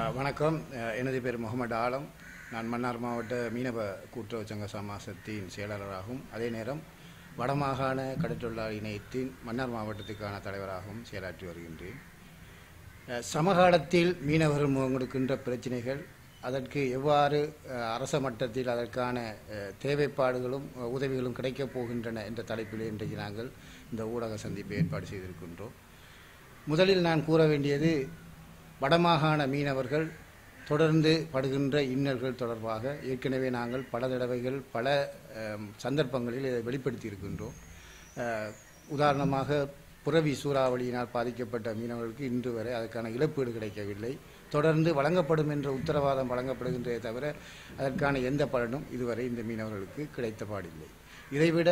அஹ், வணக்கம் அஹ், எனது பேர் முகமது ஆலம் நான் மன்னார் மாவட்ட மீனவ கூட்டுறவு சங்க சமாசத்தின் செயலாளராகவும் அதே நேரம் வடமாகாண கடற்றொழிலாளர் இணையத்தின் மன்னார் மாவட்டத்துக்கான தலைவராகவும் செயலாற்றி வருகின்றேன் அஹ், சமகாலத்தில் மீனவர்கள் முகம் கொடுக்கின்ற பிரச்சனைகள் அதற்கு எவ்வாறு அஹ், அரச மட்டத்தில் அதற்கான அஹ், தேவைப்பாடுகளும் அஹ், உதவிகளும் கிடைக்கப் போகின்றன என்ற தலைப்பில் இன்றைக்கு நாங்கள் இந்த ஊடக சந்திப்பை ஏற்பாடு செய்திருக்கின்றோம் முதலில் நான் கூற வேண்டியது வடமாகாண மீனவர்கள் தொடர்ந்து படுகின்ற இன்னல்கள் தொடர்பாக ஏற்கனவே நாங்கள் பல தடவைகள் பல அஹ், சந்தர்ப்பங்களில் இதை வெளிப்படுத்தி இருக்கின்றோம் அஹ், உதாரணமாக புரவி சூறாவளியினால் பாதிக்கப்பட்ட மீனவர்களுக்கு இன்று வரை அதற்கான இழப்பீடு கிடைக்கவில்லை தொடர்ந்து வழங்கப்படும் என்ற உத்தரவாதம் வழங்கப்படுகின்றதே தவிர அதற்கான எந்த பலனும் இதுவரை இந்த மீனவர்களுக்கு கிடைத்த பாடில்லை இதைவிட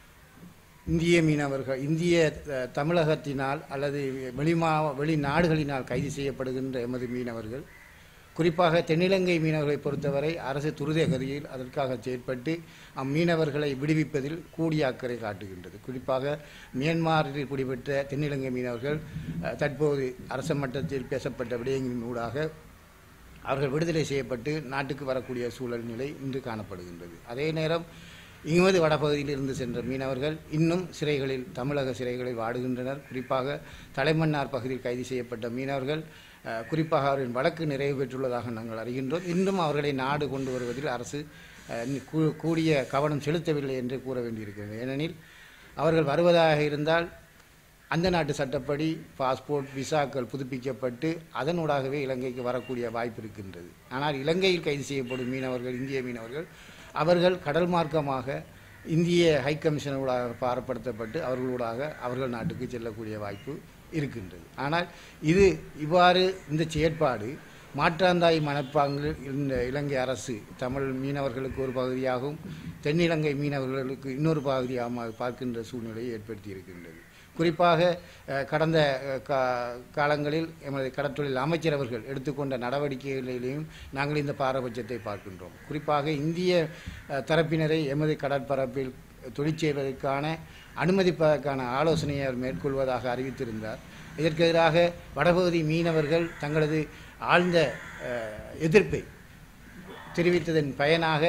இந்திய மீனவர்கள் இந்திய அஹ், தமிழகத்தினால் அல்லது வெளிமா வெளிநாடுகளினால் கைது செய்யப்படுகின்ற எமது மீனவர்கள் குறிப்பாக தென்னிலங்கை மீனவர்களை பொறுத்தவரை அரசு துரித கதியில் அதற்காக செயற்பட்டு அம்மீனவர்களை விடுவிப்பதில் கூடிய அக்கறை காட்டுகின்றது குறிப்பாக மியான்மரில் குடிபெற்ற தென்னிலங்கை மீனவர்கள் அஹ், தற்போது அரச மட்டத்தில் பேசப்பட்ட விடயங்களின் ஊடாக அவர்கள் விடுதலை செய்யப்பட்டு நாட்டுக்கு வரக்கூடிய சூழல் நிலை இன்று காணப்படுகின்றது அதே நேரம் எமது வடபகுதியில் இருந்து சென்ற மீனவர்கள் இன்னும் சிறைகளில் தமிழக சிறைகளில் வாடுகின்றனர் குறிப்பாக தலைமன்னார் பகுதியில் கைது செய்யப்பட்ட மீனவர்கள் அஹ், குறிப்பாக அவரின் வழக்கு நிறைவு பெற்றுள்ளதாக நாங்கள் அறிகின்றோம் இன்னும் அவர்களை நாடு கொண்டு வருவதில் அரசு அஹ், இன்னும் கூ- கூடிய கவனம் செலுத்தவில்லை என்று கூற வேண்டியிருக்கிறது ஏனெனில் அவர்கள் வருவதாக இருந்தால் அந்த நாட்டு சட்டப்படி பாஸ்போர்ட் விசாக்கள் புதுப்பிக்கப்பட்டு அதனூடாகவே இலங்கைக்கு வரக்கூடிய வாய்ப்பு இருக்கின்றது ஆனால் இலங்கையில் கைது செய்யப்படும் மீனவர்கள் இந்திய மீனவர்கள் அவர்கள் கடல் மார்க்கமாக இந்திய ஹை கமிஷனூடாக பாரப்படுத்தப்பட்டு அவர்களூடாக அவர்கள் நாட்டுக்கு செல்லக்கூடிய வாய்ப்பு இருக்கின்றது ஆனால் இது இவ்வாறு இந்த செயற்பாடு மாற்றாந்தாய் மனப்பாங்கில் இந்த இலங்கை அரசு தமிழ் மீனவர்களுக்கு ஒரு பகுதியாகவும் தென்னிலங்கை மீனவர்களுக்கு இன்னொரு பகுதியாக பார்க்கின்ற சூழ்நிலையை ஏற்படுத்தி இருக்கின்றது குறிப்பாக அஹ், கடந்த அஹ், கா- காலங்களில் எமது கடற்றொழில் அமைச்சர் அவர்கள் எடுத்துக்கொண்ட நடவடிக்கைகளிலேயும் நாங்கள் இந்த பாரபட்சத்தை பார்க்கின்றோம் குறிப்பாக இந்திய அஹ், தரப்பினரை எமது கடற்பரப்பில் தொழில் செய்வதற்கான அனுமதிப்பதற்கான ஆலோசனையை அவர் மேற்கொள்வதாக அறிவித்திருந்தார் இதற்கு எதிராக வடபகுதி மீனவர்கள் தங்களது ஆழ்ந்த அஹ், எதிர்ப்பை தெரிவித்ததன் பயனாக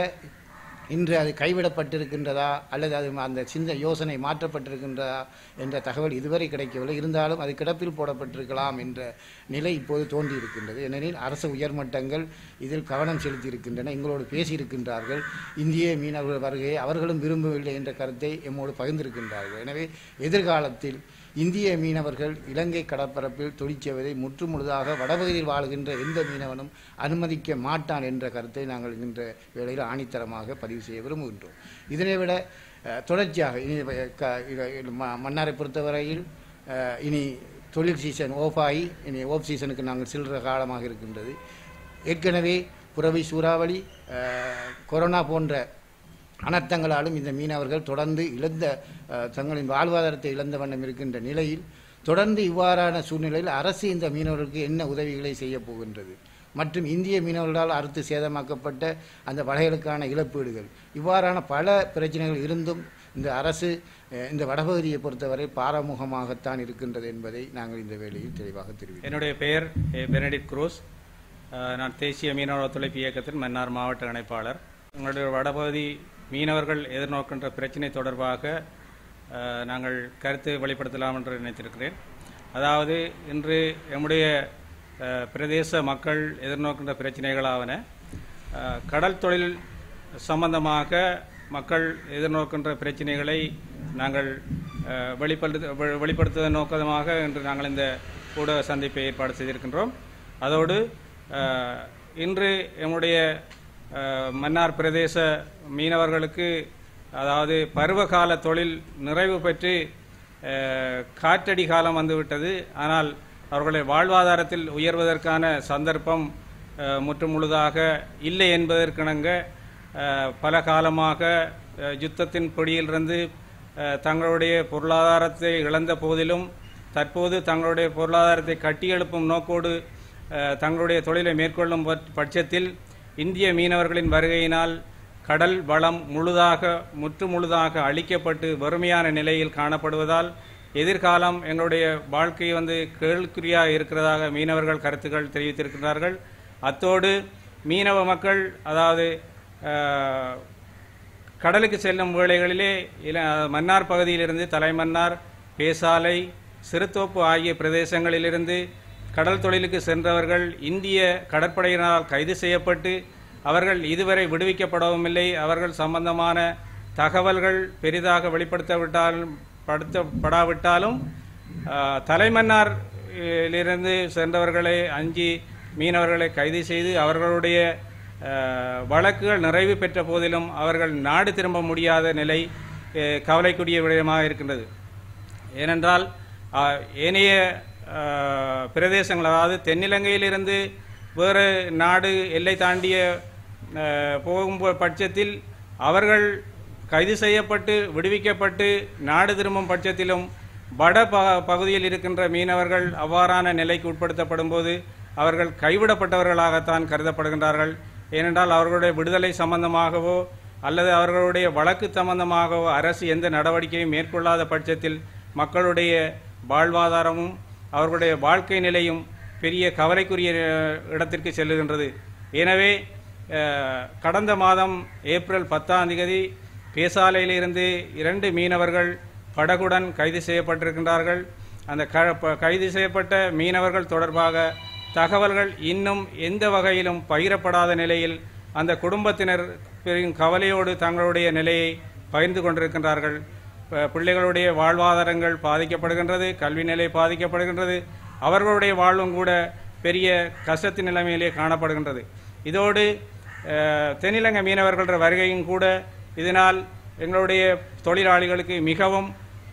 இன்று அது கைவிடப்பட்டிருக்கின்றதா அல்லது அது அந்த சிந்த யோசனை மாற்றப்பட்டிருக்கின்றதா என்ற தகவல் இதுவரை கிடைக்கவில்லை இருந்தாலும் அது கிடப்பில் போடப்பட்டிருக்கலாம் என்ற நிலை இப்போது தோன்றியிருக்கின்றது ஏனெனில் அரசு உயர்மட்டங்கள் இதில் கவனம் செலுத்தியிருக்கின்றன எங்களோடு பேசியிருக்கின்றார்கள் இந்திய மீனவர்கள் வருகையை அவர்களும் விரும்பவில்லை என்ற கருத்தை எம்மோடு பகிர்ந்திருக்கின்றார்கள் எனவே எதிர்காலத்தில் இந்திய மீனவர்கள் இலங்கை கடற்பரப்பில் தொழில் செய்வதை முற்றுமுழுதாக வடபகுதியில் வாழ்கின்ற எந்த மீனவனும் அனுமதிக்க மாட்டான் என்ற கருத்தை நாங்கள் இந்த வேளையில் ஆணித்தரமாக பதிவு செய்ய விரும்புகின்றோம் இதனை விட அஹ், தொடர்ச்சியாக இனி க- இது- இது ம- மன்னாரை பொறுத்தவரையில் அஹ், இனி தொழில் சீசன் ஓஃப் ஆகி இனி ஓஃப் சீசனுக்கு நாங்கள் செல்கிற காலமாக இருக்கின்றது ஏற்கனவே புறவி சூறாவளி அஹ், கொரோனா போன்ற அனர்த்தங்களாலும் இந்த மீனவர்கள் தொடர்ந்து இழந்த அஹ், தங்களின் வாழ்வாதாரத்தை இழந்த வண்ணம் இருக்கின்ற நிலையில் தொடர்ந்து இவ்வாறான சூழ்நிலையில் அரசு இந்த மீனவர்களுக்கு என்ன உதவிகளை செய்ய போகின்றது மற்றும் இந்திய மீனவர்களால் அறுத்து சேதமாக்கப்பட்ட அந்த வலைகளுக்கான இழப்பீடுகள் இவ்வாறான பல பிரச்சனைகள் இருந்தும் இந்த அரசு அஹ், இந்த வடபகுதியை பொறுத்தவரை பாரமுகமாகத்தான் இருக்கின்றது என்பதை நாங்கள் இந்த வேளையில் தெளிவாக தெரிவிக்கிறோம் என்னுடைய பெயர் எ. பெனடிட் குரூஸ் அஹ், நான் தேசிய மீனவர் ஒத்துழைப்பு இயக்கத்தின் மன்னார் மாவட்ட இணைப்பாளர் எங்களுடைய வடபகுதி மீனவர்கள் எதிர்நோக்கின்ற பிரச்சினை தொடர்பாக அஹ், நாங்கள் கருத்து வெளிப்படுத்தலாம் என்று நினைத்திருக்கிறேன் அதாவது இன்று எம்முடைய அஹ், பிரதேச மக்கள் எதிர்நோக்கின்ற பிரச்சினைகளாவன அஹ், கடல் தொழில் சம்பந்தமாக மக்கள் எதிர்நோக்கின்ற பிரச்சினைகளை நாங்கள் அஹ், வெளிப்படுத்த வெ- வெளிப்படுத்துவதன் நோக்கமாக இன்று நாங்கள் இந்த ஊடக சந்திப்பை ஏற்பாடு செய்திருக்கின்றோம் அதோடு அஹ், இன்று எம்முடைய அஹ், மன்னார் பிரதேச மீனவர்களுக்கு அதாவது பருவகால தொழில் நிறைவு பெற்று அஹ், காற்றடி காலம் வந்துவிட்டது ஆனால் அவர்களுடைய வாழ்வாதாரத்தில் உயர்வதற்கான சந்தர்ப்பம் அஹ், முற்றுமுழுதாக இல்லை என்பதற்கிணங்க அஹ், பல காலமாக அஹ், யுத்தத்தின் பிடியிலிருந்து அஹ், தங்களுடைய பொருளாதாரத்தை இழந்த போதிலும் தற்போது தங்களுடைய பொருளாதாரத்தை கட்டியெழுப்பும் நோக்கோடு அஹ், தங்களுடைய தொழிலை மேற்கொள்ளும் பட்ச- பட்சத்தில் இந்திய மீனவர்களின் வருகையினால் கடல் வளம் முழுதாக முற்று முழுதாக அழிக்கப்பட்டு வறுமையான நிலையில் காணப்படுவதால் எதிர்காலம் எங்களுடைய வாழ்க்கை வந்து கேள்விக்குறியாக இருக்கிறதாக மீனவர்கள் கருத்துக்கள் தெரிவித்திருக்கிறார்கள் அத்தோடு மீனவ மக்கள் அதாவது அஹ், கடலுக்கு செல்லும் வேளைகளிலே இல- மன்னார் பகுதியிலிருந்து தலைமன்னார் பேசாலை சிறுத்தோப்பு ஆகிய பிரதேசங்களிலிருந்து கடல் தொழிலுக்கு சென்றவர்கள் இந்திய கடற்படையினரால் கைது செய்யப்பட்டு அவர்கள் இதுவரை விடுவிக்கப்படவும் இல்லை அவர்கள் சம்பந்தமான தகவல்கள் பெரிதாக வெளிப்படுத்தவிட்டாலும் படுத்தப்படாவிட்டாலும் ஆஹ், தலைமன்னாரிலிருந்து சென்றவர்களை அஞ்சி மீனவர்களை கைது செய்து அவர்களுடைய ஆஹ், வழக்குகள் நிறைவு பெற்ற போதிலும் அவர்கள் நாடு திரும்ப முடியாத நிலை அஹ், கவலைக்குரிய விடயமாக இருக்கின்றது ஏனென்றால் ஆஹ், ஏனைய ஆஹ், பிரதேசங்கள் அதாவது தென்னிலங்கையிலிருந்து வேறு நாடு எல்லை தாண்டிய ஆஹ், போகும் ப- பட்சத்தில் அவர்கள் கைது செய்யப்பட்டு விடுவிக்கப்பட்டு நாடு திரும்பும் பட்சத்திலும் வட ப பகுதியில் இருக்கின்ற மீனவர்கள் அவ்வாறான நிலைக்கு உட்படுத்தப்படும் போது அவர்கள் கைவிடப்பட்டவர்களாகத்தான் கருதப்படுகின்றார்கள் ஏனென்றால் அவர்களுடைய விடுதலை சம்பந்தமாகவோ அல்லது அவர்களுடைய வழக்கு சம்பந்தமாகவோ அரசு எந்த நடவடிக்கையும் மேற்கொள்ளாத பட்சத்தில் மக்களுடைய வாழ்வாதாரமும் அவர்களுடைய வாழ்க்கை நிலையும் பெரிய கவலைக்குரிய அஹ், இடத்திற்கு செல்லுகின்றது எனவே அஹ், கடந்த மாதம் ஏப்ரல் பத்தாம் தேதி பேசாலையிலிருந்து இரண்டு மீனவர்கள் படகுடன் கைது செய்யப்பட்டிருக்கின்றார்கள் அந்த க- ப- கைது செய்யப்பட்ட மீனவர்கள் தொடர்பாக தகவல்கள் இன்னும் எந்த வகையிலும் பகிரப்படாத நிலையில் அந்த குடும்பத்தினர் பெரும் கவலையோடு தங்களுடைய நிலையை பகிர்ந்து கொண்டிருக்கின்றார்கள் ப- பிள்ளைகளுடைய வாழ்வாதாரங்கள் பாதிக்கப்படுகின்றது கல்வி நிலை பாதிக்கப்படுகின்றது அவர்களுடைய வாழ்வும் கூட பெரிய கஷ்டத்தின் நிலைமையிலே காணப்படுகின்றது இதோடு அஹ், தென்னிலங்கை மீனவர்கள வருகையும் கூட இதனால் எங்களுடைய தொழிலாளிகளுக்கு மிகவும்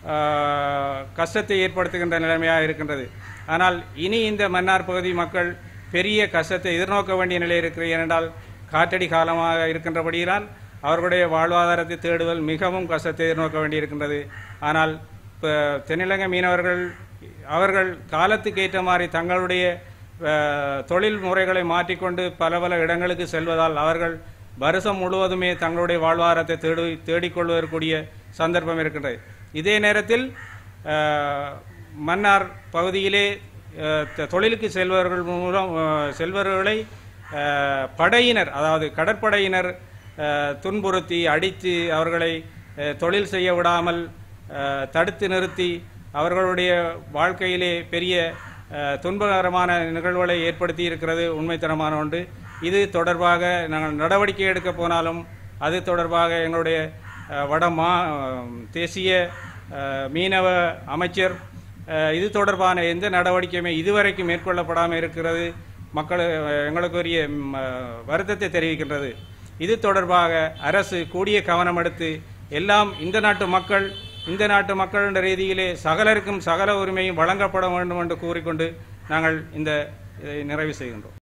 அஹ், கஷ்டத்தை ஏற்படுத்துகின்ற நிலைமையாக இருக்கின்றது ஆனால் இனி இந்த மன்னார் பகுதி மக்கள் பெரிய கஷ்டத்தை எதிர்நோக்க வேண்டிய நிலை இருக்கிறது ஏனென்றால் காற்றடி காலமாக இருக்கின்றபடியினால் அவர்களுடைய வாழ்வாதாரத்தை தேடுதல் மிகவும் கஷ்டத்தை எதிர்நோக்க வேண்டியிருக்கின்றது ஆனால் இப்போ தென்னிலங்கை மீனவர்கள் அவர்கள் காலத்துக்கு ஏற்ற மாதிரி தங்களுடைய அஹ், தொழில் முறைகளை மாற்றிக்கொண்டு பல பல இடங்களுக்கு செல்வதால் அவர்கள் வருஷம் முழுவதுமே தங்களுடைய வாழ்வாதாரத்தை தேடி தேடிக்கொள்வதற்குரிய சந்தர்ப்பம் இருக்கின்றது இதே நேரத்தில் அஹ், மன்னார் பகுதியிலே அஹ், த- தொழிலுக்கு செல்வர்கள் மூலம் அஹ், செல்வர்களை அஹ், படையினர் அதாவது கடற்படையினர் அஹ், துன்புறுத்தி அடித்து அவர்களை அஹ், தொழில் செய்ய விடாமல் அஹ், தடுத்து நிறுத்தி அவர்களுடைய வாழ்க்கையிலே பெரிய அஹ், துன்பகரமான நிகழ்வுகளை ஏற்படுத்தி இருக்கிறது உண்மைத்தனமான ஒன்று இது தொடர்பாக நாங்கள் நடவடிக்கை எடுக்க போனாலும் அது தொடர்பாக எங்களுடைய அஹ், வட மா தேசிய அஹ், மீனவ அமைச்சர் அஹ், இது தொடர்பான எந்த நடவடிக்கையுமே இதுவரைக்கும் மேற்கொள்ளப்படாமல் இருக்கிறது மக்கள் அஹ், எங்களுக்குரிய ம், அஹ், வருத்தத்தை தெரிவிக்கின்றது இது தொடர்பாக அரசு கூடிய கவனம் எடுத்து எல்லாம் இந்த நாட்டு மக்கள் இந்த நாட்டு மக்கள் என்ற ரீதியிலே சகலருக்கும் சகல உரிமையும் வழங்கப்பட வேண்டும் என்று கூறிக்கொண்டு நாங்கள் இந்த இதை நிறைவு செய்கின்றோம்